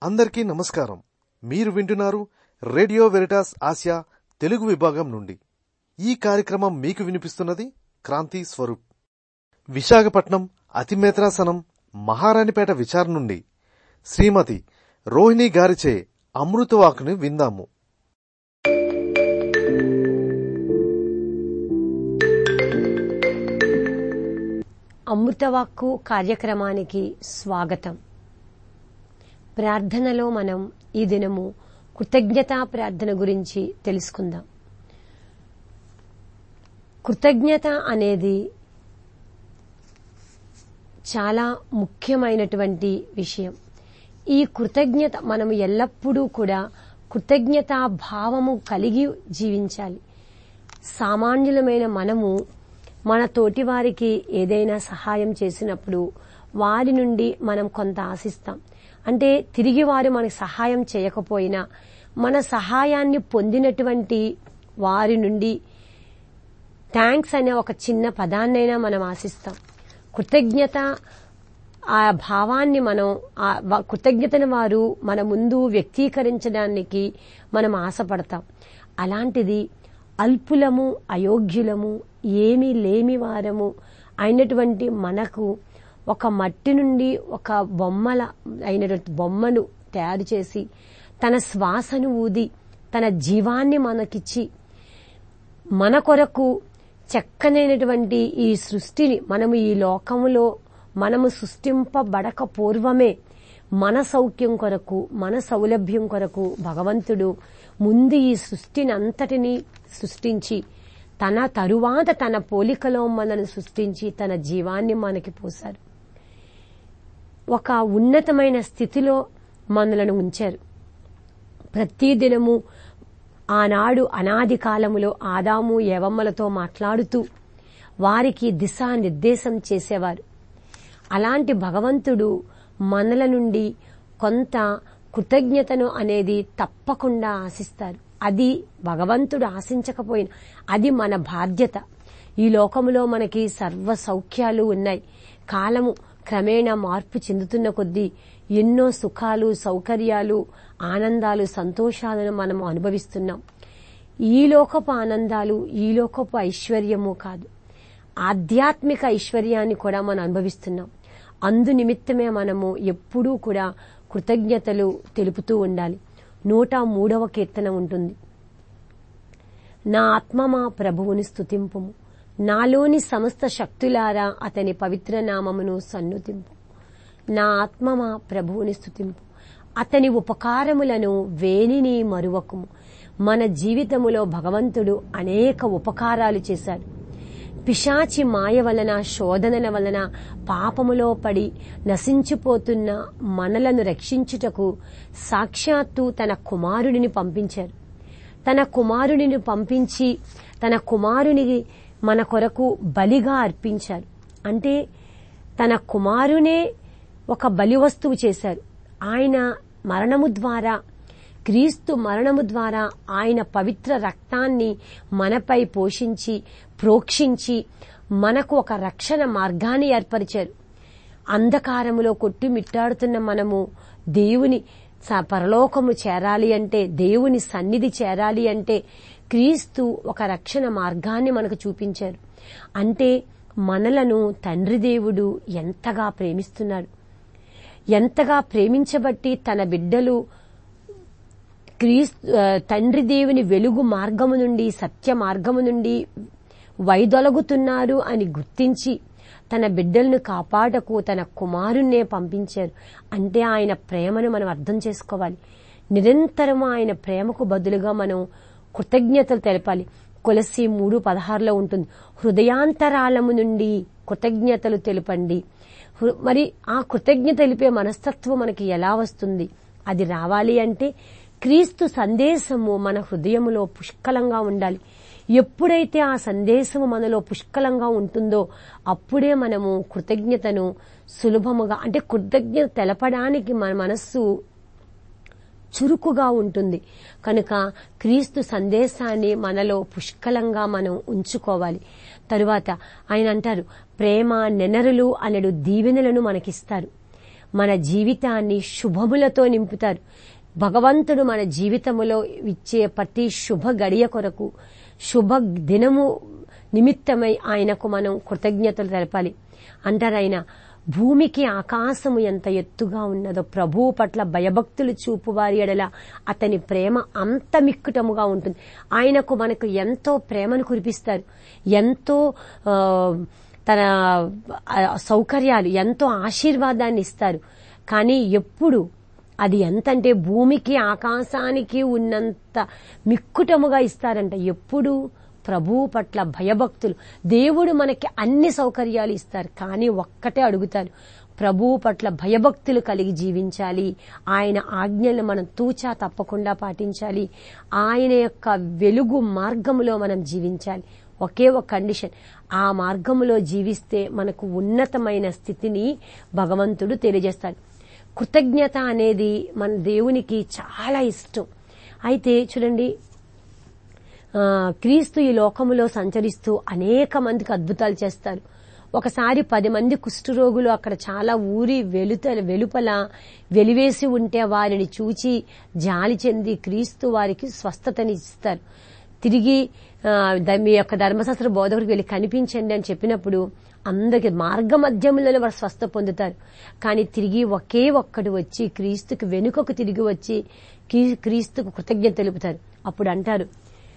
అందరికీ నమస్కారం మీరు వింటున్నారు రేడియో వెరిటాస్ ఆసియా తెలుగు విభాగం నుండి ఈ కార్యక్రమం మీకు వినిపిస్తున్నది క్రాంతి స్వరూప్ విశాఖపట్నం అతిమేత్రాసనం మహారాణిపేట విచారణ నుండి శ్రీమతి రోహిణి గారిచే అమృతవాకుని విందాము అమృతవాక్కు కార్యక్రమానికి స్వాగతం ప్రార్థనలో మనం ఈ దినము కృతజ్ఞతా ప్రార్థన గురించి తెలుసుకుందాం కృతజ్ఞత అనేది చాలా ముఖ్యమైనటువంటి విషయం ఈ కృతజ్ఞత మనం ఎల్లప్పుడూ కూడా కృతజ్ఞతా భావము కలిగి జీవించాలి సామాన్యులమైన మనము మన తోటి వారికి ఏదైనా సహాయం చేసినప్పుడు వారి నుండి మనం కొంత ఆశిస్తాం అంటే తిరిగి వారు మనకు సహాయం చేయకపోయినా మన సహాయాన్ని పొందినటువంటి వారి నుండి థ్యాంక్స్ అనే ఒక చిన్న పదాన్నైనా మనం ఆశిస్తాం కృతజ్ఞత ఆ భావాన్ని మనం ఆ వ- కృతజ్ఞతను వారు మన ముందు వ్యక్తీకరించడానికి మనం ఆశపడతాం అలాంటిది అల్పులము అయోగ్యులము ఏమీ లేమి వారము అయినటువంటి మనకు ఒక మట్టి నుండి ఒక బొమ్మల అయినటువంటి బొమ్మను తయారు చేసి తన శ్వాసను ఊది తన జీవాన్ని మనకిచ్చి మన కొరకు చక్కనైనటువంటి ఈ సృష్టిని మనము ఈ లోకములో మనము సృష్టింపబడక పూర్వమే మన సౌఖ్యం కొరకు మన సౌలభ్యం కొరకు భగవంతుడు ముందు ఈ సృష్టిని అంతటినీ సృష్టించి తన తరువాత తన పోలికలో మనను సృష్టించి తన జీవాన్ని మనకి పోశారు ఒక ఉన్నతమైన స్థితిలో మనలను ఉంచారు ప్రతిదినము ఆనాడు అనాది కాలములో ఆదాము యవమ్మలతో మాట్లాడుతూ వారికి దిశానిర్దేశం చేసేవారు అలాంటి భగవంతుడు మనల నుండి కొంత కృతజ్ఞతను అనేది తప్పకుండా ఆశిస్తారు అది భగవంతుడు ఆశించకపోయినా అది మన బాధ్యత ఈ లోకములో మనకి సర్వ సౌఖ్యాలు ఉన్నాయి కాలము క్రమేణా మార్పు చెందుతున్న కొద్దీ ఎన్నో సుఖాలు సౌకర్యాలు ఆనందాలు సంతోషాలను మనం అనుభవిస్తున్నాం ఈ లోకపు ఆనందాలు ఈ లోకపు ఐశ్వర్యము కాదు ఆధ్యాత్మిక ఐశ్వర్యాన్ని కూడా మనం అనుభవిస్తున్నాం అందు నిమిత్తమే మనము ఎప్పుడూ కూడా కృతజ్ఞతలు తెలుపుతూ ఉండాలి నూట మూడవ కీర్తన ఉంటుంది నా ఆత్మ మా ప్రభువుని స్తుతింపుము నాలోని సమస్త శక్తులారా అతని పవిత్ర నామమును సన్నుతింపు నా ఆత్మ మా ప్రభువుని స్తుతింపు అతని ఉపకారములను వేనిని మరువకుము మన జీవితములో భగవంతుడు అనేక ఉపకారాలు చేశాడు పిశాచి మాయ వలన శోధనల వలన పాపములో పడి నశించిపోతున్న మనలను రక్షించుటకు సాక్షాత్తు తన కుమారుడిని పంపించారు తన కుమారుడిని పంపించి తన కుమారుని మన కొరకు బలిగా అర్పించారు అంటే తన కుమారునే ఒక బలి వస్తువు చేశారు ఆయన మరణము ద్వారా క్రీస్తు మరణము ద్వారా ఆయన పవిత్ర రక్తాన్ని మనపై పోషించి ప్రోక్షించి మనకు ఒక రక్షణ మార్గాన్ని ఏర్పరిచారు అంధకారములో కొట్టుమిట్టాడుతున్న మనము దేవుని స- పరలోకము చేరాలి అంటే దేవుని సన్నిధి చేరాలి అంటే క్రీస్తు ఒక రక్షణ మార్గాన్ని మనకు చూపించారు అంటే మనలను తండ్రి దేవుడు ఎంతగా ప్రేమిస్తున్నాడు ఎంతగా ప్రేమించబట్టి తన బిడ్డలు క్రీస్తు ఆ, తండ్రి దేవుని వెలుగు మార్గము నుండి సత్య మార్గము నుండి వైదొలగుతున్నారు అని గుర్తించి తన బిడ్డలను కాపాడకు తన కుమారుణ్ణే పంపించారు అంటే ఆయన ప్రేమను మనం అర్థం చేసుకోవాలి నిరంతరం ఆయన ప్రేమకు బదులుగా మనం కృతజ్ఞతలు తెలపాలి కొలసి మూడు పదహారులో ఉంటుంది హృదయాంతరాళము నుండి కృతజ్ఞతలు తెలుపండి హృ- మరి ఆ కృతజ్ఞత తెలిపే మనస్తత్వం మనకి ఎలా వస్తుంది అది రావాలి అంటే క్రీస్తు సందేశము మన హృదయములో పుష్కలంగా ఉండాలి ఎప్పుడైతే ఆ సందేశము మనలో పుష్కలంగా ఉంటుందో అప్పుడే మనము కృతజ్ఞతను సులభముగా అంటే కృతజ్ఞత తెలపడానికి మన మనస్సు చురుకుగా ఉంటుంది కనుక క్రీస్తు సందేశాన్ని మనలో పుష్కలంగా మనం ఉంచుకోవాలి తరువాత ఆయన అంటారు ప్రేమ నెనరులు అనడు దీవెనలను మనకిస్తారు మన జీవితాన్ని శుభములతో నింపుతారు భగవంతుడు మన జీవితములో ఇచ్చే ప్రతి శుభ గడియ కొరకు శుభ దినము నిమిత్తమై ఆయనకు మనం కృతజ్ఞతలు తెలపాలి అంటారు ఆయన భూమికి ఆకాశము ఎంత ఎత్తుగా ఉన్నదో ప్రభువు పట్ల భయభక్తులు చూపు వారి ఎడల అతని ప్రేమ అంత మిక్కుటముగా ఉంటుంది ఆయనకు మనకు ఎంతో ప్రేమను కురిపిస్తారు ఎంతో ఆ, తన ఆ, సౌకర్యాలు ఎంతో ఆశీర్వాదాన్ని ఇస్తారు కానీ ఎప్పుడు అది ఎంతంటే భూమికి ఆకాశానికి ఉన్నంత మిక్కుటముగా ఇస్తారంట ఎప్పుడు ప్రభువు పట్ల భయభక్తులు దేవుడు మనకి అన్ని సౌకర్యాలు ఇస్తారు కానీ ఒక్కటే అడుగుతారు ప్రభువు పట్ల భయభక్తులు కలిగి జీవించాలి ఆయన ఆజ్ఞలు మనం తూచా తప్పకుండా పాటించాలి ఆయన యొక్క వెలుగు మార్గములో మనం జీవించాలి ఒకే ఒక కండిషన్ ఆ మార్గములో జీవిస్తే మనకు ఉన్నతమైన స్థితిని భగవంతుడు తెలియజేస్తాడు కృతజ్ఞత అనేది మన దేవునికి చాలా ఇష్టం అయితే చూడండి ఆ, క్రీస్తు ఈ లోకములో సంచరిస్తూ అనేక మందికి అద్భుతాలు చేస్తారు ఒకసారి పది మంది కుష్ఠరోగులు అక్కడ చాలా ఊరి వెలుత వెలుపల వెలివేసి ఉంటే వారిని చూచి జాలి చెంది క్రీస్తు వారికి స్వస్థతని ఇస్తారు తిరిగి ఆ, ద- మీ యొక్క ధర్మశాస్త్ర బోధకుడికి వెళ్ళి కనిపించండి అని చెప్పినప్పుడు అందరికి మార్గ మధ్యంలోనే వారు స్వస్థ పొందుతారు కానీ తిరిగి ఒకే ఒక్కడు వచ్చి క్రీస్తుకు వెనుకకు తిరిగి వచ్చి క్రీ- క్రీస్తుకు కృతజ్ఞత తెలుపుతారు అప్పుడు అంటారు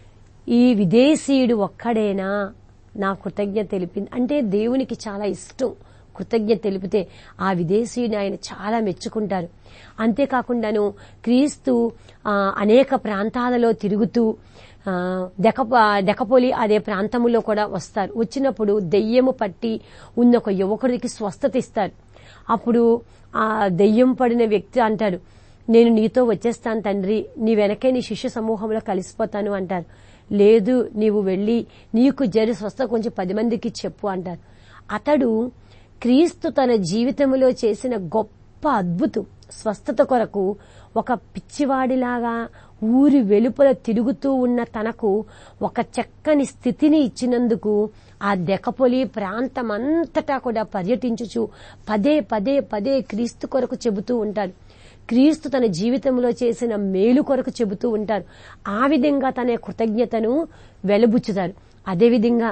ఈ విదేశీయుడు ఒక్కడేనా నా కృతజ్ఞత తెలిపింది అంటే దేవునికి చాలా ఇష్టం కృతజ్ఞత తెలిపితే ఆ విదేశీయుని ఆయన చాలా మెచ్చుకుంటారు అంతేకాకుండాను క్రీస్తు ఆ, అనేక ప్రాంతాలలో తిరుగుతూ ఆ, దెక దెకపోలి అదే ప్రాంతములో కూడా వస్తారు వచ్చినప్పుడు దెయ్యము పట్టి ఉన్న ఒక యువకుడికి స్వస్థత ఇస్తారు అప్పుడు ఆ దెయ్యం పడిన వ్యక్తి అంటాడు నేను నీతో వచ్చేస్తాను తండ్రి నీ వెనకే నీ శిష్య సమూహంలో కలిసిపోతాను అంటారు లేదు నీవు వెళ్ళి నీకు జరి స్వస్థ కొంచెం పది మందికి చెప్పు అంటారు అతడు క్రీస్తు తన జీవితంలో చేసిన గొప్ప అద్భుతం స్వస్థత కొరకు ఒక పిచ్చివాడిలాగా ఊరి వెలుపల తిరుగుతూ ఉన్న తనకు ఒక చక్కని స్థితిని ఇచ్చినందుకు ఆ దెకపొలి ప్రాంతం అంతటా కూడా పర్యటించుచు పదే పదే పదే క్రీస్తు కొరకు చెబుతూ ఉంటారు క్రీస్తు తన జీవితంలో చేసిన మేలు కొరకు చెబుతూ ఉంటారు ఆ విధంగా తన కృతజ్ఞతను వెలబుచ్చుతారు అదేవిధంగా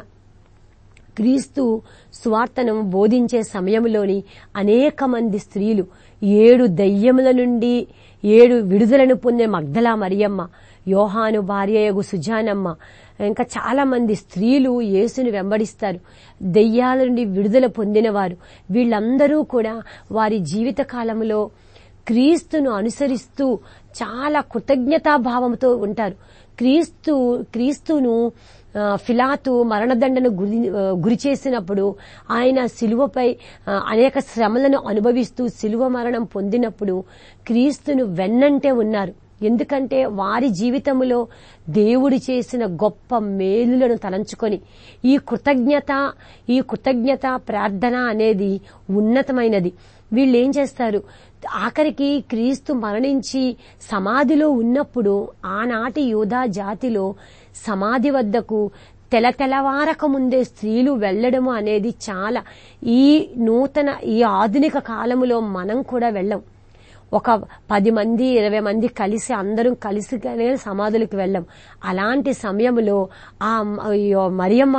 క్రీస్తు స్వార్థను బోధించే సమయంలోని అనేక మంది స్త్రీలు ఏడు దయ్యముల నుండి ఏడు విడుదలను పొందే మగ్ధలా మరియమ్మ యోహాను భార్యయగు సుజానమ్మ ఇంకా చాలా మంది స్త్రీలు యేసుని వెంబడిస్తారు దెయ్యాల నుండి విడుదల పొందినవారు వీళ్ళందరూ కూడా వారి జీవిత కాలంలో క్రీస్తును అనుసరిస్తూ చాలా కృతజ్ఞతాభావంతో ఉంటారు క్రీస్తు క్రీస్తును ఆ, ఫిలాతు మరణదండను గురి ఆ, గురి చేసినప్పుడు ఆయన శిలువపై ఆ, అనేక శ్రమలను అనుభవిస్తూ శిలువ మరణం పొందినప్పుడు క్రీస్తును వెన్నంటే ఉన్నారు ఎందుకంటే వారి జీవితంలో దేవుడు చేసిన గొప్ప మేలులను తలంచుకొని ఈ కృతజ్ఞత ఈ కృతజ్ఞత ప్రార్థన అనేది ఉన్నతమైనది వీళ్ళు ఏం చేస్తారు ఆఖరికి క్రీస్తు మరణించి సమాధిలో ఉన్నప్పుడు ఆనాటి యూదా జాతిలో సమాధి వద్దకు తెల తెలవారక ముందే స్త్రీలు వెళ్లడము అనేది చాలా ఈ నూతన ఈ ఆధునిక కాలములో మనం కూడా వెళ్ళం ఒక పది మంది ఇరవై మంది కలిసి అందరం కలిసి సమాధులకు వెళ్ళం అలాంటి సమయంలో ఆ మ- మరియమ్మ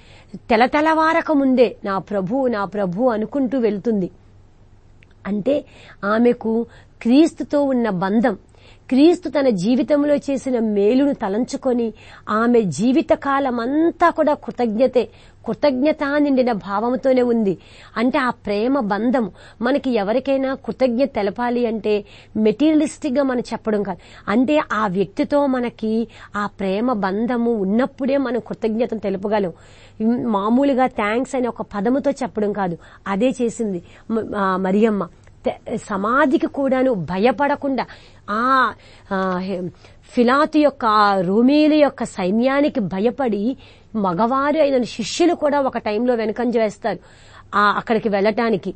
తెల తెలవారక ముందే నా ప్రభు నా ప్రభు అనుకుంటూ వెళ్తుంది అంటే ఆమెకు క్రీస్తుతో ఉన్న బంధం క్రీస్తు తన జీవితంలో చేసిన మేలును తలంచుకొని ఆమె జీవిత కాలమంతా కూడా కృతజ్ఞతే కృతజ్ఞత నిండిన భావంతోనే ఉంది అంటే ఆ ప్రేమ బంధం మనకి ఎవరికైనా కృతజ్ఞత తెలపాలి అంటే మెటీరియలిస్టిక్ గా మనం చెప్పడం కాదు అంటే ఆ వ్యక్తితో మనకి ఆ ప్రేమ బంధము ఉన్నప్పుడే మనం కృతజ్ఞతను తెలుపగలం ఉమ్, మామూలుగా థ్యాంక్స్ అనే ఒక పదముతో చెప్పడం కాదు అదే చేసింది మ- ఆ మరియమ్మ తె- సమాధికి కూడాను భయపడకుండా ఆ ఆ, హె- ఫిలాతు యొక్క ఆ రోమీల యొక్క సైన్యానికి భయపడి మగవారు అయిన శిష్యులు కూడా ఒక టైంలో వెనకంజ వేస్తారు ఆ అక్కడికి వెళ్ళటానికి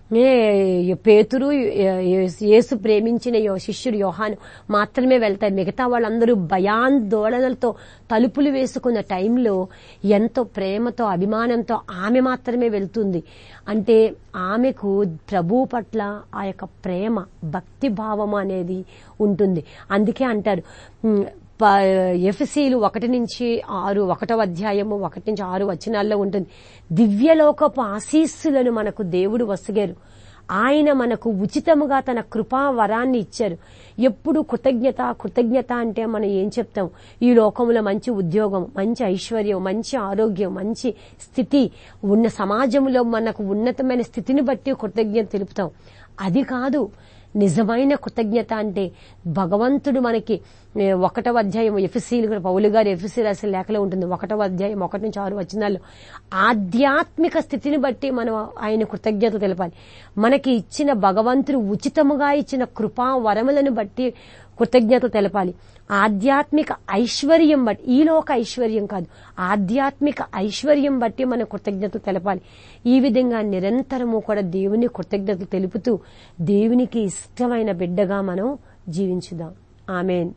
ఏ పేతురు ఏ- యేసు ప్రేమించిన యో- శిష్యుడు యోహాను మాత్రమే వెళ్తారు మిగతా వాళ్ళందరూ భయాందోళనలతో తలుపులు వేసుకున్న టైంలో ఎంతో ప్రేమతో అభిమానంతో ఆమె మాత్రమే వెళ్తుంది అంటే ఆమెకు ప్రభు పట్ల ఆ యొక్క ప్రేమ భక్తి భావం అనేది ఉంటుంది అందుకే అంటారు ఉమ్, ప- ఎఫ్సీలు ఒకటి నుంచి ఆరు ఒకటో అధ్యాయము ఒకటి నుంచి ఆరు వచనాల్లో ఉంటుంది దివ్యలోకపు ఆశీస్సులను మనకు దేవుడు వసగారు ఆయన మనకు ఉచితముగా తన కృపా వరాన్ని ఇచ్చారు ఎప్పుడు కృతజ్ఞత కృతజ్ఞత అంటే మనం ఏం చెప్తాం ఈ లోకంలో మంచి ఉద్యోగం మంచి ఐశ్వర్యం మంచి ఆరోగ్యం మంచి స్థితి ఉన్న సమాజంలో మనకు ఉన్నతమైన స్థితిని బట్టి కృతజ్ఞత తెలుపుతాం అది కాదు నిజమైన కృతజ్ఞత అంటే భగవంతుడు మనకి ఏ, ఒకటవ అధ్యాయం ఎఫ్ఎస్సీలు కూడా పౌలు గారు ఎఫ్ఎస్సీ రాసిన లేఖలో ఉంటుంది ఒకటవ అధ్యాయం ఒకటి నుంచి ఆరు వచనాల్లో ఆధ్యాత్మిక స్థితిని బట్టి మనం ఆయన కృతజ్ఞత తెలపాలి మనకి ఇచ్చిన భగవంతుడు ఉచితముగా ఇచ్చిన కృపా వరములను బట్టి కృతజ్ఞత తెలపాలి ఆధ్యాత్మిక ఐశ్వర్యం బట్టి ఈ లోక ఐశ్వర్యం కాదు ఆధ్యాత్మిక ఐశ్వర్యం బట్టి మన కృతజ్ఞత తెలపాలి ఈ విధంగా నిరంతరము కూడా దేవుని కృతజ్ఞత తెలుపుతూ దేవునికి ఇష్టమైన బిడ్డగా మనం జీవించుదాం ఆమెన్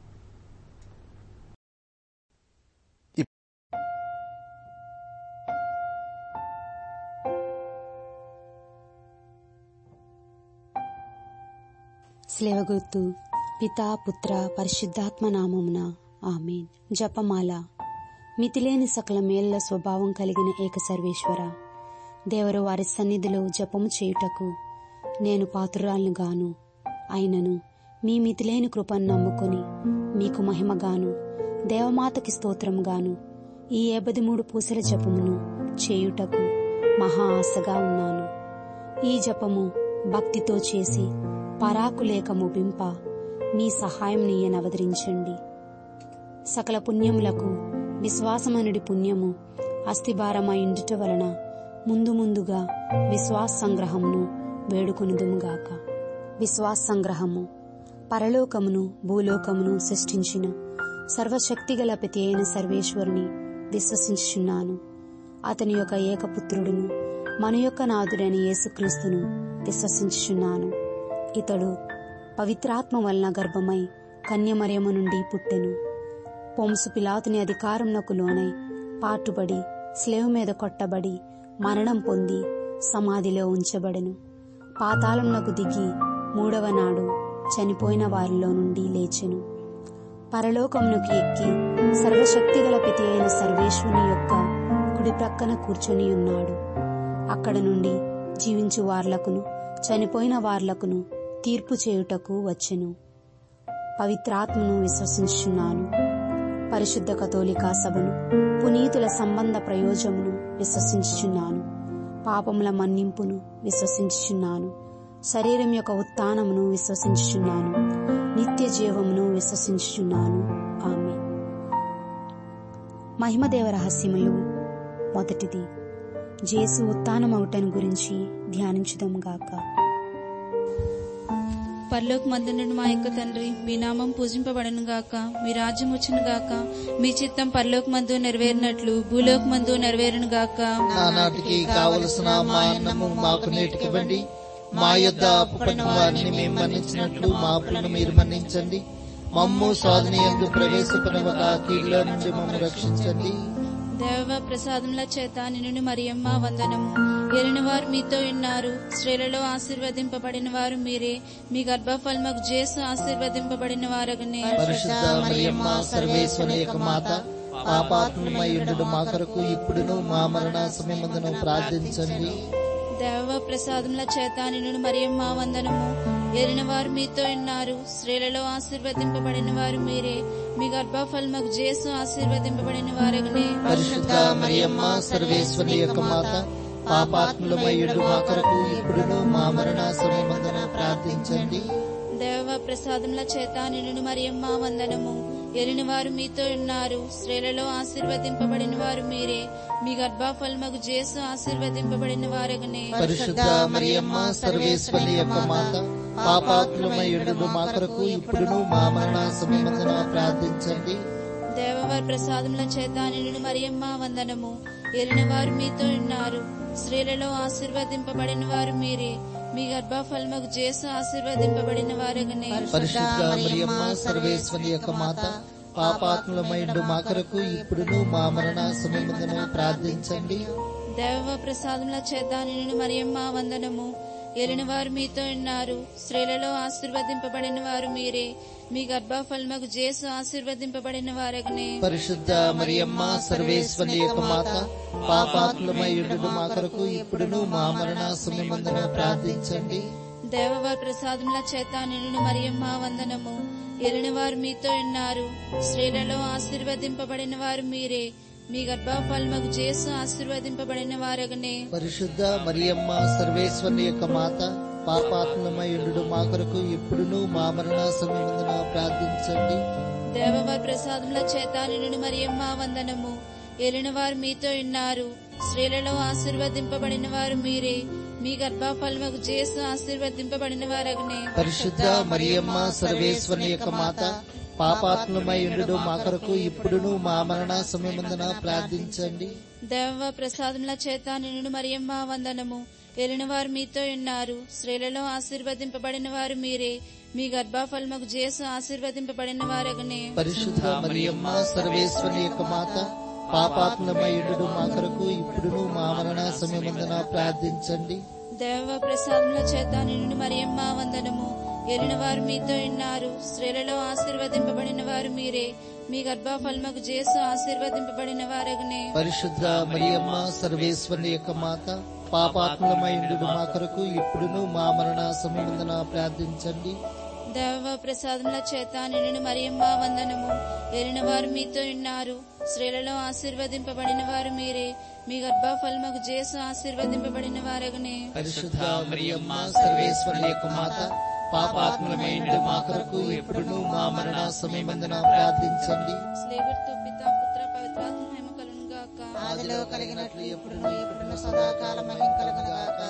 స్లేవగుర్తు పితా పుత్ర పరిశుద్ధాత్మ నామమున ఆమెన్ జపమాల మితిలేని సకల మేళ్ల స్వభావం కలిగిన ఏక సర్వేశ్వర దేవరు వారి సన్నిధిలో జపము చేయుటకు నేను పాత్రురాలను గాను అయినను మీ మితిలేని కృపను నమ్ముకొని మీకు మహిమగాను దేవమాతకి స్తోత్రముగాను ఈ ఏబది మూడు పూసల జపమును చేయుటకు మహా ఆశగా ఉన్నాను ఈ జపము భక్తితో చేసి పరాకు లేక ముగింప మీ సహాయం నీయనవదరించండి సకల పుణ్యములకు విశ్వాసమనుడి పుణ్యము అస్థిభారమైండుట వలన ముందు ముందుగా విశ్వాస సంగ్రహమును వేడుకొనుదుముగాక విశ్వాస సంగ్రహము పరలోకమును భూలోకమును సృష్టించిన సర్వశక్తిగల ప్రతి అయిన సర్వేశ్వరుని విశ్వసించుచున్నాను అతని యొక్క ఏకపుత్రుడును మన యొక్క నాథుడైన యేసుక్రీస్తును విశ్వసించుచున్నాను ఇతడు పవిత్రాత్మ వలన గర్భమై కన్యమరియము నుండి పుట్టెను పొంసు పిలాతుని అధికారంనకు లోనై పాటుబడి స్లేవ్ మీద కొట్టబడి మరణం పొంది సమాధిలో ఉంచబడెను పాతాళంనకు దిగి మూడవ నాడు చనిపోయిన వారిలో నుండి లేచెను పరలోకమునకు ఎక్కి సర్వశక్తిగల పితి అయిన సర్వేశ్వరుని యొక్క కుడి ప్రక్కన కూర్చొని ఉన్నాడు అక్కడ నుండి జీవించు వార్లకును చనిపోయిన వార్లకును తీర్పు చేయుటకు వచ్చెను పవిత్రాత్మను విశ్వసించుచున్నాను పరిశుద్ధ కథోలికా సభను పునీతుల సంబంధ ప్రయోజమును విశ్వసించుచున్నాను పాపముల మన్నింపును విశ్వసించుచున్నాను శరీరం యొక్క ఉత్థానమును విశ్వసించుచున్నాను నిత్య జీవమును విశ్వసించుచున్నాను ఆమె మహిమదేవ రహస్యములు మొదటిది జేసు ఉత్థానమవుటను గురించి ధ్యానించుదాం గాక పరలోక మందునుడు మా యొక్క తండ్రి మీ నామం పూజింపబడను గాక మీ రాజ్యం వచ్చును గాక మీ చిత్తం పరలోక మందు నెరవేరినట్లు భూలోక మందు నెరవేరును గాక నానాటికి కావలసిన మా అన్నము మాకు నేటికివ్వండి మా యొద్ద అప్పుపడిన వారిని మేము మన్నించినట్లు మా అప్పులను మీరు మన్నించండి మమ్ము సాధన ఎందు ప్రవేశపడవక కీళ్ళ నుండి మమ్మల్ని రక్షించండి దేవ ప్రసాదముల చేత నిన్ను మరియమ్మ వందనము ఎరిన వారు మీతో ఉన్నారు స్త్రీలలో ఆశీర్వదింపబడిన వారు మీరే మీ గర్భఫలముకు జేసు ఆశీర్వదింపబడిన వారగనే పరిశుద్ధ మరియమ్మ సర్వేశ్వరి యొక్క మాత పాపాత్మయుడు మా కొరకు ఇప్పుడును మా మరణ సమయమందును ప్రార్థించండి దేవ ప్రసాదముల చేత నిన్ను మరియమ్మ వందనము ఎరిన వారు మీతో ఉన్నారు స్త్రీలలో ఆశీర్వదింపబడిన వారు మీరే మీ గర్భఫలముకు జేసు ఆశీర్వదింపబడిన వారగనే పరిశుద్ధ మరియమ్మ సర్వేశ్వరి యొక్క మాత పాపాత్ములమయుడు మా కొరకు ఇప్పుడును మా మరణ సమయమందున ప్రార్థించండి దేవ ప్రసాదముల చేత నిన్ను మరియమ్మ వందనము ఎరిని వారు మీతో ఉన్నారు స్త్రీలలో ఆశీర్వదింపబడిన వారు మీరే మీ గర్భఫలముకు జేసు ఆశీర్వదింపబడిన వారగనే పరిశుద్ధ మరియమ్మ సర్వేశ్వరి యొక్క మాత పాపాత్ములమయుడు మా కొరకు ఇప్పుడును మా మరణ సమయమందున ప్రార్థించండి దేవవారి ప్రసాదముల చేత నిన్ను మరియమ్మ వందనము ఎరిన వారు మీతో ఉన్నారు స్త్రీలలో ఆశీర్వదింపబడిన వారు మీరే మీ గర్భఫలముకు చేసు ఆశీర్వదింపబడిన వారగనే పరిశుద్ధ మరియమ్మ సర్వేశ్వరి యొక్క మాత పాపాత్ములమైండు మా కొరకు ఇప్పుడును మా మరణ సమయముందును ప్రార్థించండి దేవ ప్రసాదముల చేత నిన్ను మరియమ్మ వందనము ఎలిన వారు మీతో ఉన్నారు స్త్రీలలో ఆశీర్వదింపబడిన వారు మీరే మీ గర్భఫలముకు చేసు ఆశీర్వదింపబడిన వారగనే పరిశుద్ధ మరియమ్మ సర్వేశ్వరి యొక్క మాత పాపాత్ములమైండు మా కొరకు ఇప్పుడును మా మరణ సమయముందును ప్రార్థించండి దేవవారి ప్రసాదముల చేత నిన్ను మరియమ్మ వందనము ఎలిన వారు మీతో ఉన్నారు స్త్రీలలో ఆశీర్వదింపబడిన వారు మీరే మీ గర్భఫలముకు చేసు ఆశీర్వదింపబడిన వారగనే పరిశుద్ధ మరియమ్మ సర్వేశ్వరి యొక్క మాత పాపాత్ములమైండు మా కొరకు ఇప్పుడును మా మరణ సమయముందున ప్రార్థించండి దేవవారి ప్రసాదముల చేత నిన్ను మరియమ్మ వందనము ఏలిన వారు మీతో ఉన్నారు స్త్రీలలో ఆశీర్వదింపబడిన వారు మీరే మీ గర్భఫలముకు చేసు ఆశీర్వదింపబడిన వారగనే పరిశుద్ధ మరియమ్మ సర్వేశ్వరి యొక్క మాత పాపాత్ములమైండు మా కొరకు ఇప్పుడును మా మరణ సమయముందున ప్రార్థించండి దేవ ప్రసాదముల చేత నిన్ను మరియమ్మ వందనము ఏలిన వారు మీతో ఉన్నారు స్త్రీలలో ఆశీర్వదింపబడిన వారు మీరే మీ గర్భఫలముకు చేసు ఆశీర్వదింపబడిన వారగనే పరిశుద్ధ మరియమ్మ సర్వేశ్వరి యొక్క మాత పాపాత్ములమైండు మా కొరకు ఇప్పుడును మా మరణ సమయముందున ప్రార్థించండి దేవ ప్రసాదముల చేత నిన్ను మరియమ్మ వందనము ఏలిన వారు మీతో ఉన్నారు స్త్రీలలో ఆశీర్వదింపబడిన వారు మీరే మీ గర్భఫలముకు చేసు ఆశీర్వదింపబడిన వారగనే పరిశుద్ధ మరియమ్మ సర్వేశ్వరి యొక్క మాత పాపాత్ములమైండు మా కొరకు ఇప్పుడును మా మరణ సమయముందున ప్రార్థించండి దేవ ప్రసాదముల చేత నిన్ను మరియమ్మ వందనము ఏలిన వారు మీతో ఉన్నారు స్త్రీలలో ఆశీర్వదింపబడిన వారు మీరే మీ గర్భఫలముకు చేసు ఆశీర్వదింపబడిన వారగనే పరిశుద్ధ మరియమ్మ సర్వేశ్వరి యొక్క మాత పాపాత్ములమైండు మా కొరకు ఇప్పుడును మా మరణ సమయమందున ప్రార్థించండి స్లేవర్తో పిత పుత్ర పవిత్రాత్మ మహిమ కలుగును గాక ఆదిలో కలిగినట్లు ఎప్పుడును ఎప్పుడును సదాకాలం మహిమ కలుగునుగాక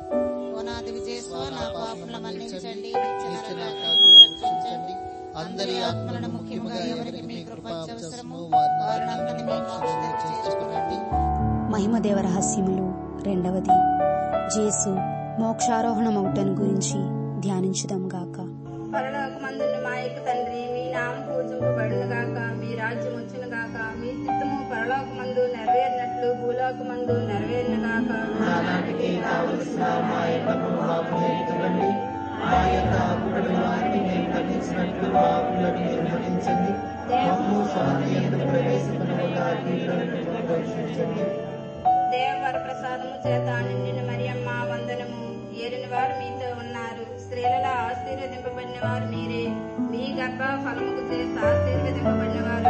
ఓనాది విజయస్వ నా పాపముల మన్నించండి నిత్య నరకాగ్ని రక్షించండి అందరి ఆత్మలను ముఖ్యముగా ఎవరికి మీ కృప అవసరమో వారినందరినీ మీ మోక్షం చేర్చుకునండి మహిమదేవ రహస్యములు రెండవది జేసు మోక్షారోహణమవుటను గురించి ధ్యానించుదాం గాక పరలోకమందున్న మా యొక్క తండ్రి మీ నామం పూజింపబడును గాక మీ రాజ్యం వచ్చును గాక మీ చిత్తము పరలోకమందు నెరవేరినట్లు భూలోకమందు నెరవేరును గాక నానాటికి కావలసిన మా ఎన్నము మాకు నేర్చుకోండి మా యొక్క అప్పుడుని వారిని మేము ఖండించినట్లు మా అప్పులను మీరు ఖండించండి మమ్ము స్వామి ఎందుకు ప్రవేశపడగా రక్షించండి దేవవర ప్రసాదము చేత నిండిన మరియమ్మ వందనము ఏలిన వారు మీతో ఉన్నారు స్త్రీలలో ఆశీర్వదింపబడిన వారు మీరే మీ గర్భ ఫలముకు చేసి ఆశీర్వదింపబడిన వారు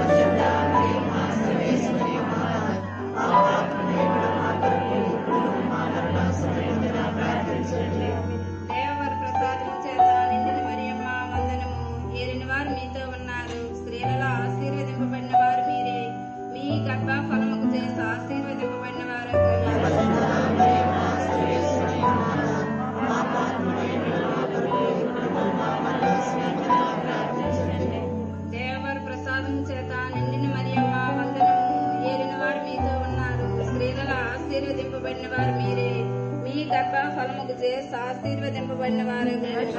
దేవవర ప్రసాదము చేత నిండిన మరియమ్మ వందనము ఏలిన వారు మీతో ఉన్నారు స్త్రీలలో ఆశీర్వదింపబడిన వారు మీరే మీ గర్భ ఫలముకు చేసి ఆశీర్వదింపబడిన వారు దేవవర ప్రసాదం చేత నిండిన మరియమ్మ వందనము ఏలిన వారు మీతో ఉన్నారు స్త్రీలలో ఆశీర్వదింపబడిన వారు మీరే మీ గర్భ ఫలముకు చేసి ఆశీర్వదింపబడిన వారు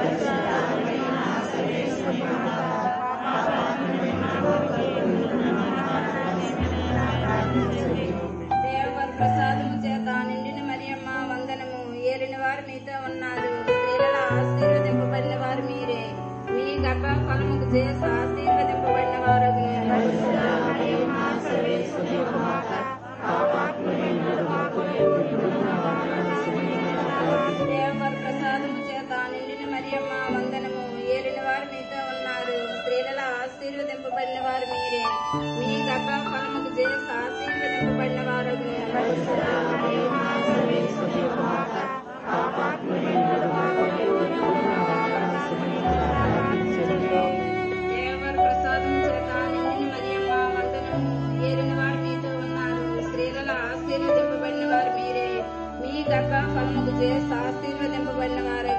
దేవవర ప్రసాదము చేత నిండిన మరియమ్మ వందనము ఏలిన వారు మీతో ఉన్నారు స్త్రీలలో ఆశీర్వదింపబడిన వారు మీరే మీ గర్భ ఫలముకు చేసి ఆశీర్వదింపబడిన వారు దేవవర ప్రసాదము చేత నిండిన మరియమ్మ వందనము ఏలిన వారు మీతో ఉన్నారు స్త్రీలలో ఆశీర్వదింపబడిన వారు మీరే మీ గర్భ ఫలముకు చేసి ఆశీర్వదింపబడిన వారు దేవవర ప్రసాదం చేత నిండిన మరియమ్మ వందనము ఏలిన వారు మీతో ఉన్నారు స్త్రీలలో ఆశీర్వదింపబడిన వారు మీరే మీ గర్భ ఫలముకు చేసి ఆశీర్వదింపబడిన వారు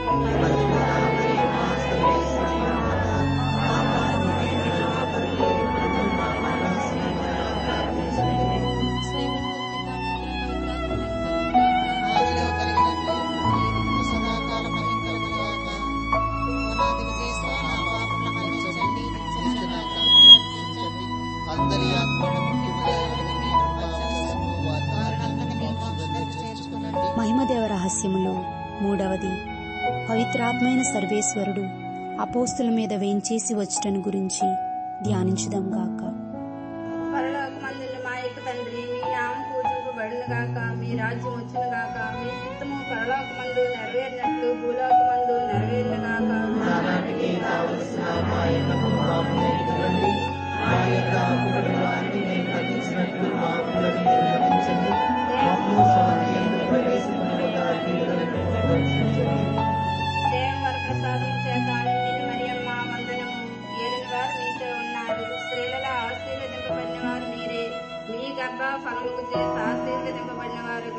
ఆదిలో కలిగినట్లు ఇప్పుడు సదాకాలం మహింకలుగాక ఓనాది విజయస్వ నా పాపముల మన్నించండి నిత్యమైన నా కర్మలను రక్షించండి అందరి ఆత్మలను ముఖ్యముగా ఎవరికి మీ కృపావశము వారిని మీ మోక్షంలో చేర్చుకునండి మహిమదేవ రహస్యములో మూడవది పవిత్రాత్మైన సర్వేశ్వరుడు అపోస్తుల మీద వేంచేసి వచ్చటను గురించి ధ్యానించుదాం గాక పరలోకమందున్న మా యొక్క తండ్రి మీ నామం పూజింపబడును గాక మీ రాజ్యం వచ్చును గాక మీ చిత్తము పరలోకమందు నెరవేరినట్లు భూలోకమందు నెరవేరును గాక నానాటికి కావలసిన మా యొక్క పాపం ఎదురండి మా యొక్క అప్పుడైన వారిని మేము మన్నించినట్లు మా అప్పులను మీరు మన్నించండి మమ్ము స్వామి ఎందు ప్రవేశింపకుండా కీడులను రక్షించండి దేవర ప్రసాదం చేత నిండిన మరియమ్మ వందనము ఏలిన వారు మీతో ఉన్నారు స్త్రీలలో ఆశీర్వదింపబడిన వారు మీరే మీ గర్భ ఫలముకు చేసి ఆశీర్వదింపబడిన వారు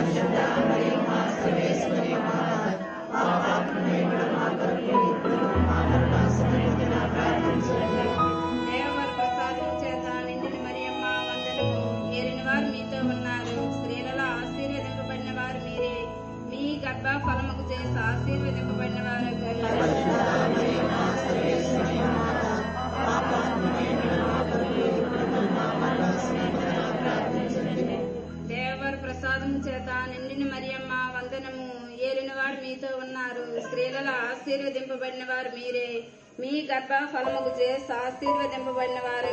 దేవర ప్రసాదం చేత నిండిన మరియమ్మ వందనము ఏలిన వారు మీతో ఉన్నారు స్త్రీలలో ఆశీర్వదింపబడిన వారు మీరే మీ గర్భ ఫలముకు చేసి ఆశీర్వదింపబడిన వారు దేవర ప్రసాదం చేత నిండిన మరియమ్మ వందనము ఏలిన వారు మీతో ఉన్నారు స్త్రీలలో ఆశీర్వదింపబడిన వారు మీరే మీ గర్భ ఫలముకు చేసి ఆశీర్వదింపబడిన వారు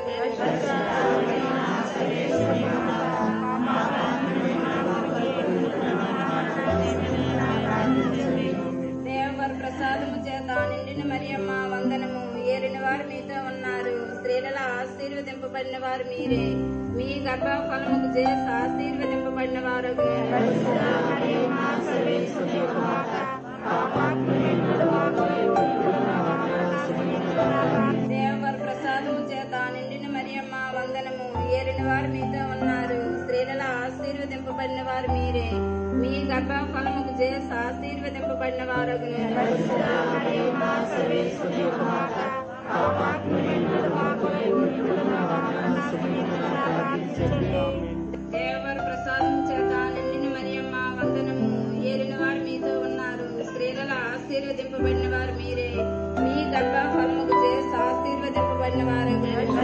దేవర ప్రసాదము చేత నిండిన మరియమ్మ వందనము ఏలిన వారు మీతో ఉన్నారు స్త్రీలలో ఆశీర్వదింపబడిన వారు మీరే మీ గర్భ ఫలముకు చేసి ఆశీర్వదింపబడిన వారు దేవర ప్రసాదము చేత నిండిన మరియమ్మ వందనము ఏలిన వారు మీతో ఉన్నారు స్త్రీలలో ఆశీర్వదింపబడిన వారు మీరే మీ గర్భ ఫలముకు చేసి ఆశీర్వదింపబడిన వారు దేవర ప్రసాదం చేత నిండిన మరియమ్మ వందనము ఏలిన వారు మీతో ఉన్నారు స్త్రీలలో ఆశీర్వదింపబడిన వారు మీరే మీ గర్భ ఫలముకు చేసి ఆశీర్వదింపబడిన వారు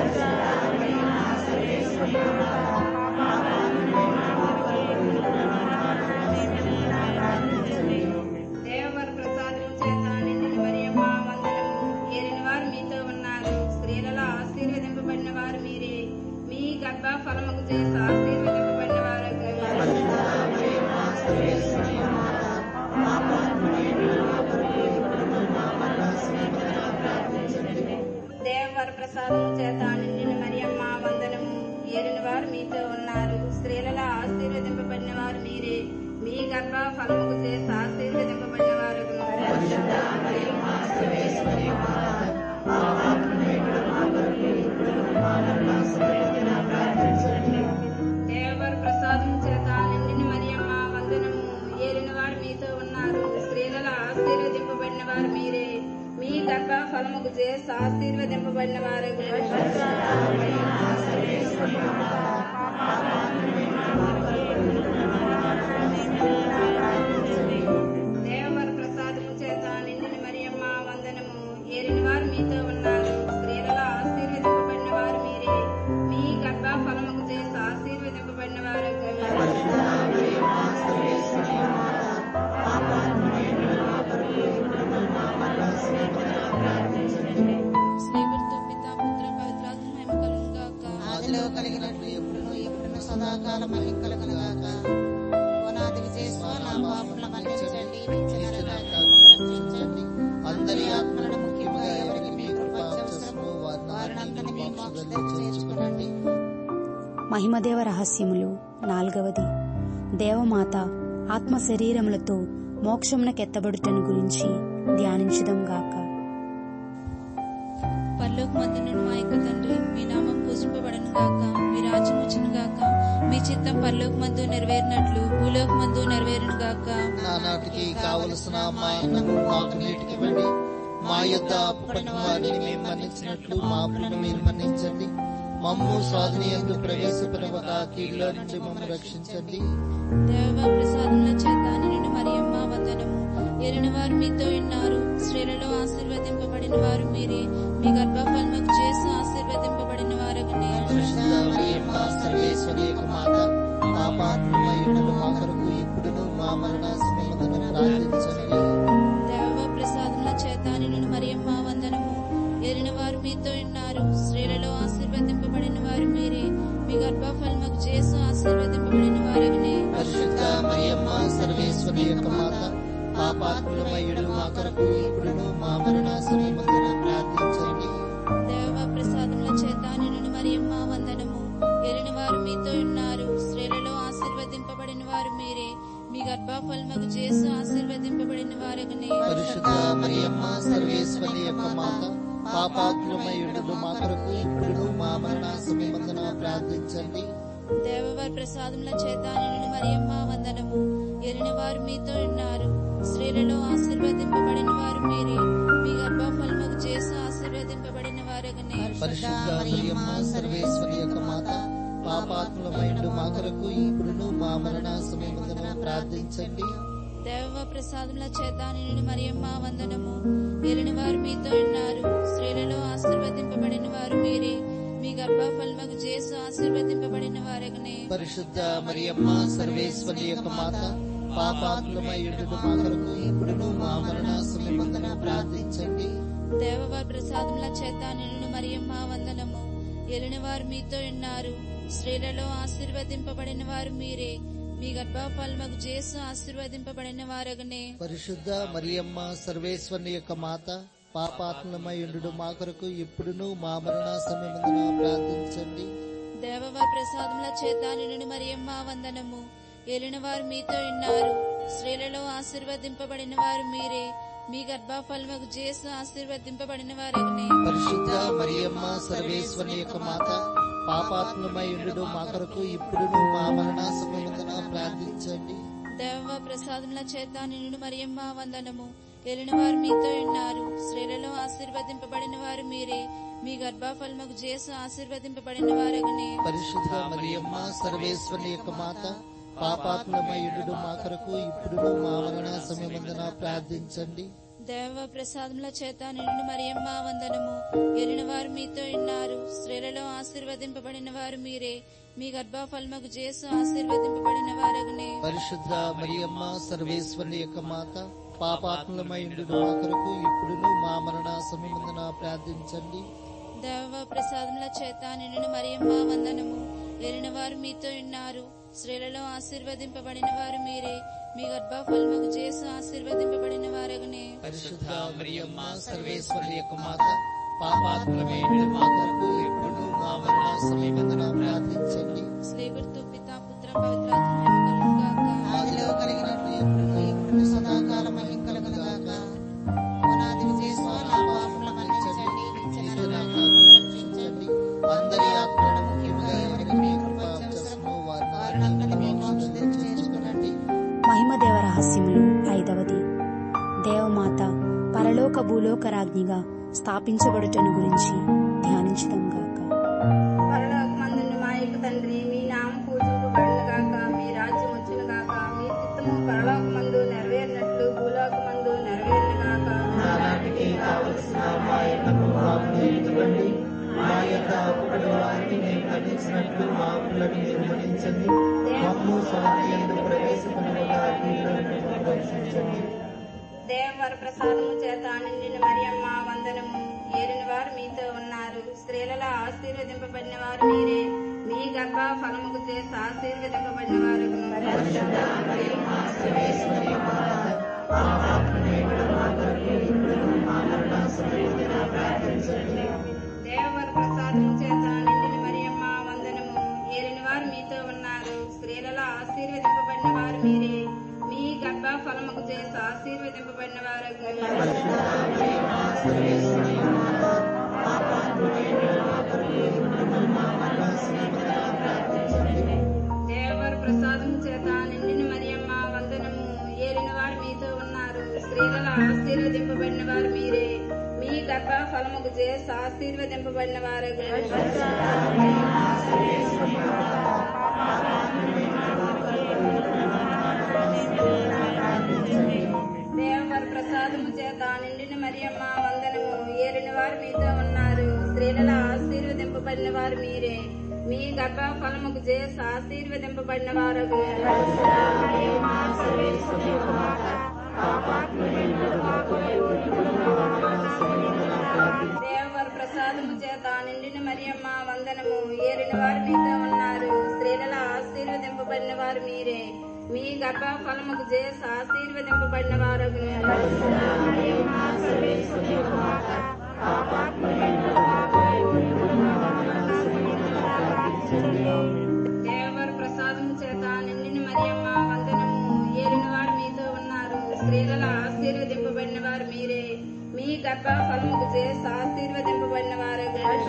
దేవర ప్రసాదం చేత నిండిన మరియమ్మ వందనము ఏలిన వారు మీతో ఉన్నారు స్త్రీలలో ఆశీర్వదింపబడిన వారు మీరే మీ గర్భ ఫలముకు చేసి ఆశీర్వదింపబడిన వారు దేవర ప్రసాదం చేత నిండిన మరియమ్మ వందనము ఏలిన వారు మీతో ఉన్నారు స్త్రీలలో ఆశీర్వదింపబడిన వారు మీరే మీ గర్భ ఫలముకు చేసి ఆశీర్వదింపబడిన వారు దేవర ప్రసాదం చేత నిండిన మరియమ్మ వందనము ఏలిన వారు మీతో ఉన్నారు స్త్రీలలో ఆశీర్వదింపబడిన వారు మీరే మీ గర్భ ఫలముకు చేసి ఆశీర్వదింపబడిన వారు దేవర ప్రసాదము చేత నిండిన మరియమ్మ వందనము ఏలిన వారు మీతో ఉన్నారు స్త్రీలలో ఆశీర్వదింపబడిన వారు మీరే మీ గర్భ ఫలముకు చేసి ఆశీర్వదింపబడిన వారు స్నేహితులతో పిత పుత్ర పవిత్రాత్మ మహిమ కలుగును గాక ఆదిలో కలిగినట్లు ఎప్పుడును ఎప్పుడును సదాకాలం మహింకలుగాక ఓనాది విజయస్వ నా పాపముల మన్నించండి నిత్యమైన నా కర్మలను రక్షించండి అందరి ఆత్మలను ముఖ్యముగా ఎవరికి మీ కృపావశము వారినందరినీ మీ వారిని మోక్షంలో చేర్చుకునండి మహిమదేవ రహస్యములు నాల్గవది దేవమాత ఆత్మ శరీరములతో మోక్షమునకెత్తబడుటను గురించి ధ్యానించుదాం గాక పరలోక మందునుడు మా యొక్క తండ్రి మీ నామం పూజింపబడను గాక మీ రాజ్యం వచ్చును గాక మీ చిత్తం పరలోక మందు నెరవేరినట్లు భూలోక మందు నెరవేరును గాక నానాటికి కావలసిన మా అన్నము మాకు నీటికివ్వండి మా యొద్ద అప్పుపడిన వారిని మేము మన్నించినట్లు మా అప్పులను మీరు మన్నించండి మమ్ము స్వాధీన ఎందు ప్రవేశపరవక కీళ్ళ నుండి మమ్మల్ని రక్షించండి దేవ ప్రసాదముల చేత నిన్ను మరియమ్మ వందనము ఎరిన వారు మీతో ఉన్నారు స్త్రీలలో ఆశీర్వదింపబడిన వారు మీరే మీ గర్భఫలముకు చేసి ఆశీర్వదింపబడిన వారగనే పరిశుద్ధ మరియమ్మ సర్వేశ్వరి యొక్క మాత మా పాత్రమయుడు మా కొరకు ఇప్పుడును మా మరణ సమయమున ప్రార్థించండి దేవ ప్రసాదముల చేత నిన్ను మరియమ్మ వందనము ఎరిన వారు మీతో ఉన్నారు స్త్రీలలో ఆశీర్వదింపబడిన వారు మీరే మీ గర్భఫలముకు చేసి ఆశీర్వదింపబడిన వారగనే పరిశుద్ధ మరియమ్మ సర్వేశ్వరి యొక్క మాత పాపాత్ములమయుడు మా కొరకు ఇప్పుడును మా మరణ సమయమున ప్రార్థించండి దేవ ప్రసాదముల చేత నిన్ను మరియమ్మ వందనము ఎరిన వారు మీతో ఉన్నారు స్త్రీలలో ఆశీర్వదింపబడిన వారు మీరే మీ గర్భఫలముకు చేసి ఆశీర్వదింపబడిన వారగనే పరిశుద్ధ మరియమ్మ సర్వేశ్వరి యొక్క మాత పాపాత్ములమయుడు మా కొరకు ఇప్పుడును మా మరణ సమయమున ప్రార్థించండి దేవవారి ప్రసాదముల చేత నిన్ను మరియమ్మ వందనము ఎరిన వారు మీతో ఉన్నారు స్త్రీలలో ఆశీర్వదింపబడిన వారు మీరే మీ గర్భఫలముకు చేసి ఆశీర్వదింపబడిన వారగనే పరిశుద్ధ మరియమ్మ సర్వేశ్వరి యొక్క మాత పాపాత్ములమైండు మా కొరకు ఇప్పుడును మా మరణ సమయమున ప్రార్థించండి దేవ ప్రసాదముల చేత నిన్ను మరియమ్మ వందనము ఎరిన వారు మీతో ఉన్నారు స్త్రీలలో ఆశీర్వదింపబడిన వారు మీరే మీ గర్భఫలముకు చేసి ఆశీర్వదింపబడిన వారగనే పరిశుద్ధ మరియమ్మ సర్వేశ్వరి యొక్క మాత పాపాత్ములమైండు మా కొరకు ఇప్పుడును మా మరణ సమయమున ప్రార్థించండి దేవవారి ప్రసాదముల చేత నిన్ను మరియమ్మ వందనము ఎలిన వారు మీతో ఉన్నారు స్త్రీలలో ఆశీర్వదింపబడిన వారు మీరే మీ గర్భఫలముకు చేసు ఆశీర్వదింపబడిన వారగనే పరిశుద్ధ మరియమ్మ సర్వేశ్వరి యొక్క మాత పాపాత్ములమైండు మా కొరకు ఇప్పుడును మా మరణ సమయమున ప్రార్థించండి దేవవారి ప్రసాదముల చేత నిన్ను మరియమ్మ వందనము ఎలిన వారు మీతో ఉన్నారు స్త్రీలలో ఆశీర్వదింపబడిన వారు మీరే మీ గర్భఫలముకు చేసు ఆశీర్వదింపబడిన వారగనే పరిశుద్ధ మరియమ్మ సర్వేశ్వరి యొక్క మాత పాపాత్మయుడు మా కొరకు ఇప్పుడును మా మరణ సమయమున ప్రార్థించండి దేవ ప్రసాదముల చేత నిన్ను మరియమ్మ వందనము ఎలిన వారు మీతో ఉన్నారు స్త్రీలలో ఆశీర్వదింపబడిన వారు మీరే మీ గర్భఫలముకు చేసు ఆశీర్వదింపబడిన వారగనే పరిశుద్ధ మరియమ్మ సర్వేశ్వరి యొక్క మాత పాపాత్మయుడు మా కొరకు ఇప్పుడును మా మరణ సమయమున ప్రార్థించండి దేవ ప్రసాదముల చేత నిన్ను మరియమ్మ వందనము ఎలిన వారు మీతో ఉన్నారు స్త్రీలలో ఆశీర్వదింపబడిన వారు మీరే మీ గర్భఫలముకు చేసు ఆశీర్వదింపబడిన వారగనే పరిశుద్ధ మరియమ్మ సర్వేశ్వరి యొక్క మాత పాపాత్మయుడు మా కొరకు ఇప్పుడును మా మరణ సమయమున ప్రార్థించండి దేవ ప్రసాదముల చేత నిన్ను మరియమ్మ వందనము ఎలిన వారు మీతో ఉన్నారు స్త్రీలలో ఆశీర్వదింపబడిన వారు మీరే మీ గర్భఫలముకు చేసు ఆశీర్వదింపబడిన వారగనే పరిశుద్ధ మరియమ్మ సర్వేశ్వరి యొక్క మాత పాపాత్మయుడు మా కొరకు ఇప్పుడును మా మరణ సమయమున ప్రార్థించండి స్లేగుర్తు పితా పుత్ర పవిత్రాత్మ మహిమ కలుగుగాక. ఆదిలో కలిగినట్లు ఎప్పుడును ఇప్పుడు సదాకాలం మహిం కలుగునుగాక పునాది విజయస్వ నా పాపముల మన్నించండి నిత్య నరకాగ్ని రక్షించండి అందరి ఆత్మలను ముఖ్యంగా ఎవరికి మీ కృప అవసరమో వారిని మీ మోక్షంలో చేర్చుకునండి మహిమదేవ రహస్యములు ఐదవది దేవమాత పరలోక భూలోక రాజ్ఞిగా స్థాపించబడుటను గురించి ధ్యానించుదాం గాక పరలోకమందున్న మా యొక్క తండ్రి మీ నామం పూజింపబడును గాక మీ రాజ్యం వచ్చును గాక మీ చిత్తము పరలోకమందు నెరవేరినట్లు భూలోకమందు నెరవేరును గాక నానాటికి కావలసిన మా ఎన్నము మాకు నేర్చుకోండి మా యొక్క అప్పుడి వారిని మేము ఖండించినట్లు మా అప్పులను మీరు మన్నించండి మమ్ము స్వామి ఎందు ప్రవేశపడగా రక్షించండి దేవవర ప్రసాదము చేత నిండిన మరియమ్మ వందనము ఏలిన వారు మీతో ఉన్నారు స్త్రీలలో ఆశీర్వదింపబడిన వారు మీరే మీ గర్భ ఫలముకు చేసి ఆశీర్వదింపబడిన వారు దేవవర ప్రసాదము చేత నిండిన మరియమ్మ వందనము ఏలిన వారు మీతో ఉన్నారు స్త్రీలలో ఆశీర్వదింపబడిన వారు మీరే మీ గర్భ ఫలముకు చేసి ఆశీర్వదింపబడిన వారు దేవర ప్రసాదం చేత నిండిన మరియమ్మ వందనము ఏలిన వారు మీతో ఉన్నారు స్త్రీలలో ఆశీర్వదింపబడిన వారు మీరే మీ గర్భ ఫలముకు చేసి ఆశీర్వదింపబడిన వారు దేవర ప్రసాదము చేత నిండిన మరియమ్మ వందనము ఏలిన వారు మీతో ఉన్నారు స్త్రీలలో ఆశీర్వదింపబడిన వారు మీరే మీ గర్భ ఫలముకు చేసి ఆశీర్వదింపబడిన వారు దేవర ప్రసాదము చేత నిండిన మరియమ్మ వందనము ఏలిన వారు మీతో ఉన్నారు స్త్రీలలో ఆశీర్వదింపబడిన వారు మీరే మీ గర్భ ఫలముకు చేసి ఆశీర్వదింపబడిన వారు దేవర ప్రసాదం చేత నిండిన మరియమ్మ వందనము ఏలిన వారు మీతో ఉన్నారు స్త్రీలలో ఆశీర్వదింపబడిన వారు మీరే మీ గర్భ ఫలముకు చేసి ఆశీర్వదింపబడిన వారు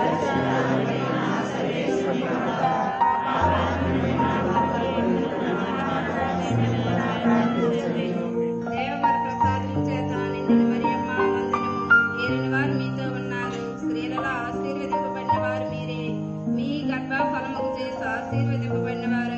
దేవర ప్రసాదం చేత నిండిన మరియమ్మ వందనము ఏలిన వారు మీతో ఉన్నారు స్త్రీలలో ఆశీర్వదింపబడిన వారు మీరే మీ గర్భ ఫలముకు చేసి ఆశీర్వదింపబడిన వారు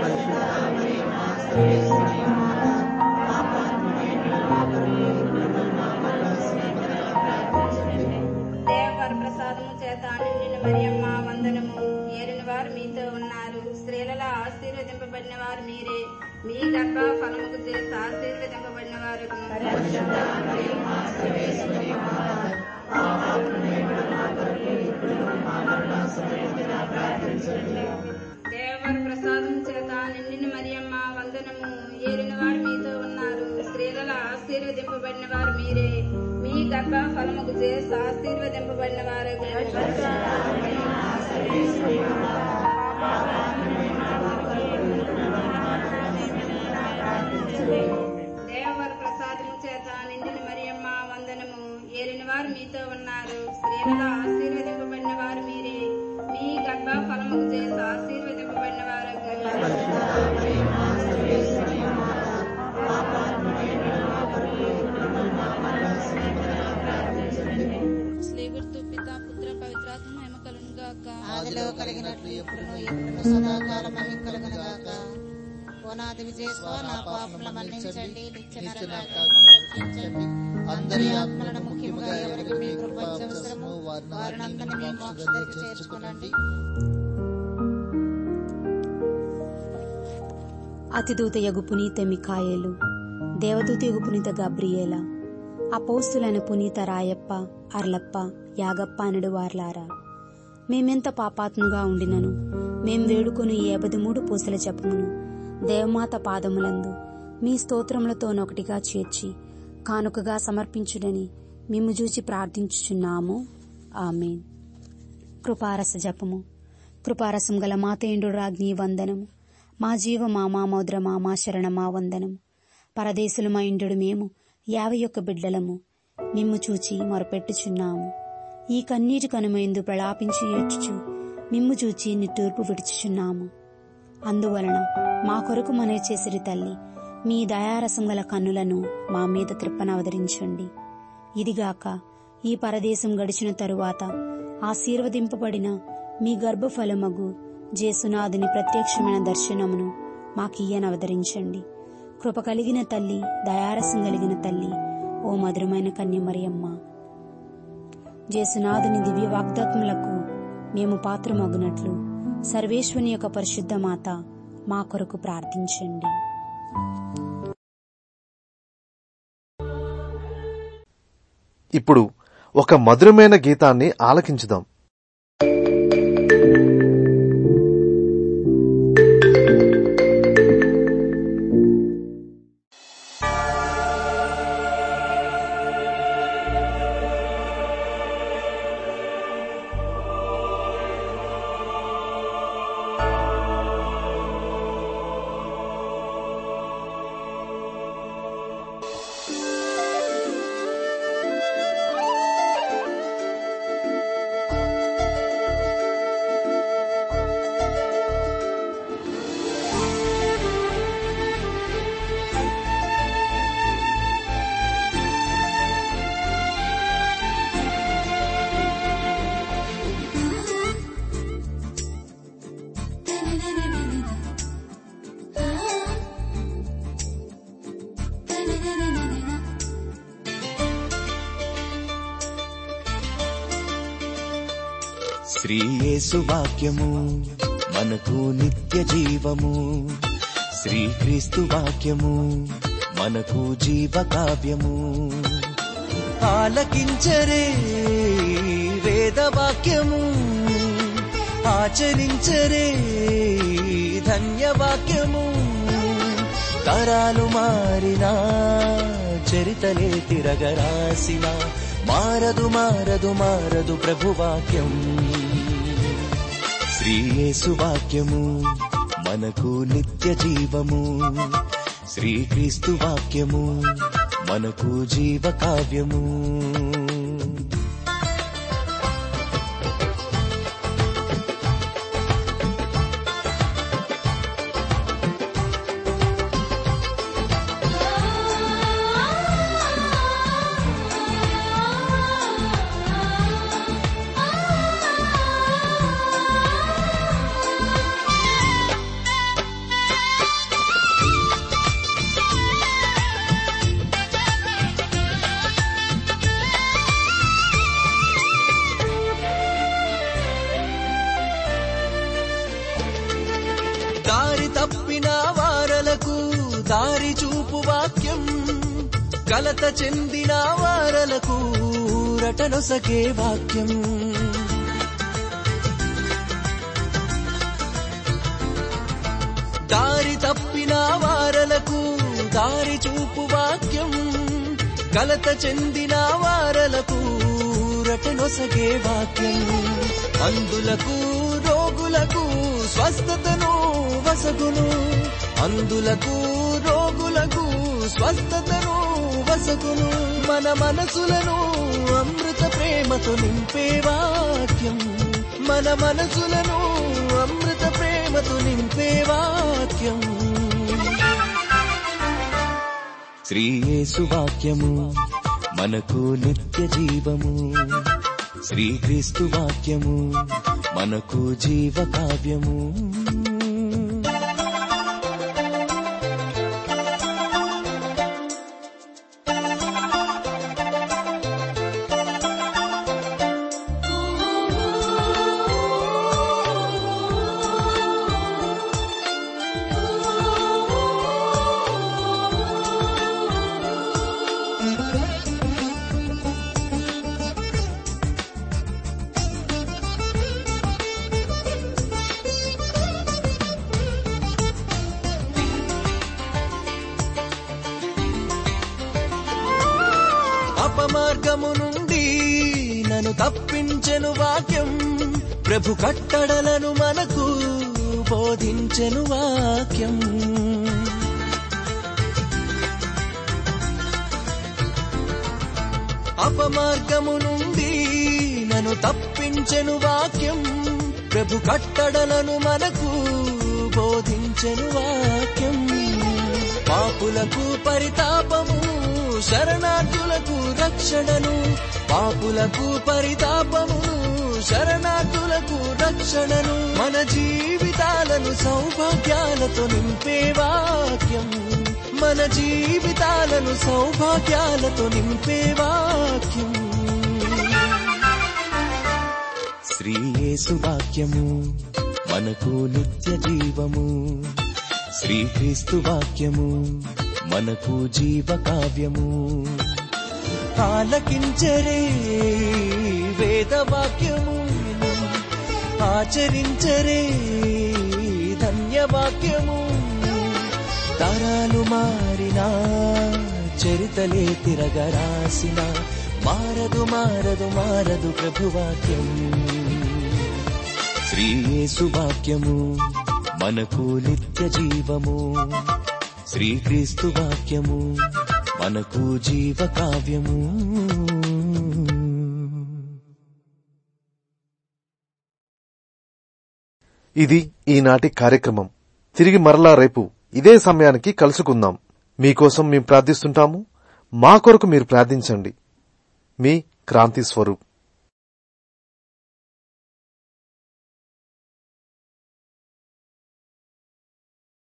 దేవర ప్రసాదము చేత నిండిన మరియమ్మ వందనము ఏలిన వారు మీతో ఉన్నారు స్త్రీలలో ఆశీర్వదింపబడిన వారు మీరే మీ గర్భ ఫలముకు చేసి ఆశీర్వదింపబడిన వారు దేవర ప్రసాదం చేత నిండిన మరియమ్మ వందనము ఏలిన వారు మీతో ఉన్నారు స్త్రీలలో ఆశీర్వదింపబడిన వారు మీరే మీ గర్భ ఫలముకు చేసి ఆశీర్వదింపబడిన వారు దేవర ప్రసాదము చేత నిండిన మరియమ్మ వందనము ఏలిన వారు మీతో ఉన్నారు స్త్రీలలో ఆశీర్వదింపబడిన వారు మీరే మీ గర్భ ఫలముకు చేసి ఆశీర్వదింపబడిన వారు స్లేగుర్తు పిత పుత్ర పవిత్రాత్మ మహిమ కలును గాక ఆదిలో కలిగినట్లు ఎప్పుడును ఎప్పుడును సదాకాలం మహిం కలుగునగాక ఓనాది విజయస్వ నా పాపముల మన్నించండి నిత్య నరకాగ్ని రక్షించండి అందరి ఆత్మలను ముఖ్యముగా ఎవరికి మీ కృప అవసరమో వారినందరినీ మీ మోక్షదరికి చేర్చుకునండి అతిదూతయగు పునీత మికాయేలు దేవదూతయగు పునీత గబ్రియేల అపౌస్తులైన పునీత రాయప్ప అర్లప్ప యాగప్ప అనడు వార్లారా మేమెంత పాపాత్ముగా ఉండినను మేం వేడుకొని ఏబది మూడు పూసల జపమును దేవమాత పాదములందు మీ స్తోత్రములతోనొకటిగా చేర్చి కానుకగా సమర్పించుడని మిమ్ము చూచి ప్రార్థించుచున్నాము ఆమెన్ కృపారస జపము కృపారసం గల మాతేండు రాజ్ఞి వందనము మా జీవ మా మామోద్ర మా మా శరణ మా వందనము పరదేశులు మా ఇండు మేము యాభై ఒక్క బిడ్డలము మిమ్ము చూచి మొరపెట్టుచున్నాము ఈ కన్నీటి కనుమైందు ప్రలాపించి ఏడ్చుచు మిమ్ము చూచి నిట్టూర్పు విడుచుచున్నాము అందువలన మా కొరకు మనే చేసిరి తల్లి మీ దయారసం గల కన్నులను మా మీద త్రిప్పనవదరించండి ఇదిగాక ఈ పరదేశం గడిచిన తరువాత ఆశీర్వదింపబడిన మీ గర్భఫలమగు జేసునాథుని ప్రత్యక్షమైన దర్శనమును మాకియ్యనవదరించండి కృప కలిగిన తల్లి దయారసం కలిగిన తల్లి ఓ మధురమైన కన్యమరియమ్మ జేసునాథుని దివ్య వాగ్దాత్ములకు మేము పాత్రమగునట్లు సర్వేశ్వని యొక్క పరిశుద్ధ మాత మా కొరకు ప్రార్థించండి ఇప్పుడు ఒక మధురమైన గీతాన్ని ఆలకించుదాం ఆ శ్రీయేసు వాక్యము మనకు నిత్య జీవము శ్రీక్రీస్తు వాక్యము మనకు జీవ కావ్యము ఆలకించరే వేద వాక్యము ఆచరించరే ధన్యవాక్యము తరాలు మారినా చరితలే తిరగరాసిన మారదు మారదు మారదు ప్రభువాక్యం శ్రీయేసు వాక్యము మనకు నిత్య జీవము శ్రీక్రీస్తు వాక్యము మనకు జీవ కావ్యము దారి తప్పిన వారలకు దారి చూపు వాక్యం కలత చెందిన వారలకు రటనొసగే వాక్యం దారి తప్పిన వారలకు దారి చూపు వాక్యం కలత చెందిన వారలకు రటనొసగే వాక్యం అందులకు రోగులకు స్వస్థతను వసగును అందులకు రోగులకు స్వస్థతను వసగును మన మనసులను అమృత ప్రేమతో నింపే వాక్యం మన మనసులను అమృత ప్రేమతో నింపే వాక్యం శ్రీయేసు వాక్యము మనకు నిత్య జీవము శ్రీక్రీస్తు వాక్యము మనకు జీవ కావ్యము అపమార్గము నుండి నన్ను తప్పించెను వాక్యం ప్రభు కట్టడలను మనకు బోధించెను వాక్యం అపమార్గము నుండి నన్ను తప్పించెను వాక్యం ప్రభు కట్టడలను మనకు బోధించెను వాక్యం పాపులకు పరితాపము శరణార్థులకు రక్షణను పాపులకు పరితాపమును శరణార్థులకు రక్షణను మన జీవితాలను సౌభాగ్యాలతో నింపే వాక్యం మన జీవితాలను సౌభాగ్యాలతో నింపే వాక్యం శ్రీయేసు వాక్యము మనకు నిత్య జీవము శ్రీక్రీస్తు వాక్యము మనకు జీవ కావ్యము ఆలకించరే వేద వాక్యము ఆచరించరే ధన్యవాక్యము తరాలు మారినా చరితలే తిరగరాసిన మారదు మారదు మారదు ప్రభువాక్యం శ్రీయేసు వాక్యము మనకు నిత్య జీవము శ్రీక్రీస్తు వాక్యము మనకు జీవ కావ్యము ఇది ఈనాటి కార్యక్రమం తిరిగి మరలా రేపు ఇదే సమయానికి కలుసుకుందాం మీకోసం మేము ప్రార్థిస్తుంటాము మా కొరకు మీరు ప్రార్థించండి మీ క్రాంతి స్వరూప్